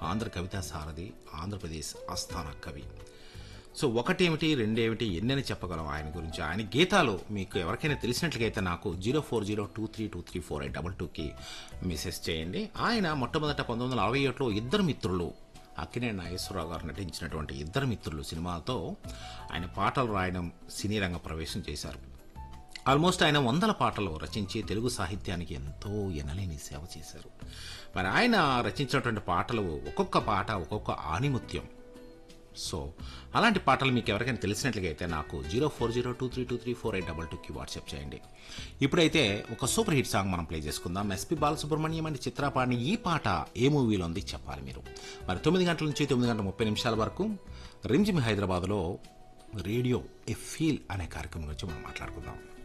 ఆంధ్ర కవితా సారథి ఆంధ్రప్రదేశ్ ఆస్థాన కవి సో ఒకటేమిటి రెండేమిటి ఎన్నని చెప్పగలం ఆయన గురించి ఆయన గీతాలు మీకు ఎవరికైనా తెలిసినట్లయితే నాకు zero four zero two three two three four eight double టూకి మెసేజ్ చేయండి ఆయన మొట్టమొదట పంతొమ్మిది వందల అరవై ఒకటిలో ఇద్దరు మిత్రులు అక్కినే నాగేశ్వరరావు గారు నటించినటువంటి ఇద్దరు మిత్రులు సినిమాతో ఆయన పాటలు రాయడం సినీ రంగ ప్రవేశం చేశారు ఆల్మోస్ట్ ఆయన వందల పాటలు రచించి తెలుగు సాహిత్యానికి ఎంతో ఎనలేని సేవ చేశారు మరి ఆయన రచించినటువంటి పాటలు ఒక్కొక్క పాట ఒక్కొక్క ఆనిముత్యం సో అలాంటి పాటలు మీకు ఎవరికైనా తెలిసినట్లుగా అయితే నాకు zero four zero two three two three four eight double టూకి వాట్సాప్ చేయండి ఇప్పుడైతే ఒక సూపర్ హిట్ సాంగ్ మనం ప్లే చేసుకుందాం ఎస్పి బాలసుబ్రహ్మణ్యం అండ్ చిత్రపాణి ఈ పాట ఏ మూవీలో ఉంది చెప్పాలి మీరు మరి తొమ్మిది గంటల నుంచి తొమ్మిది గంటల ముప్పై నిమిషాల వరకు రిమ్జిమ్ హైదరాబాద్లో రేడియో ఎ ఫీల్ అనే కార్యక్రమం గురించి మనం మాట్లాడుకుందాం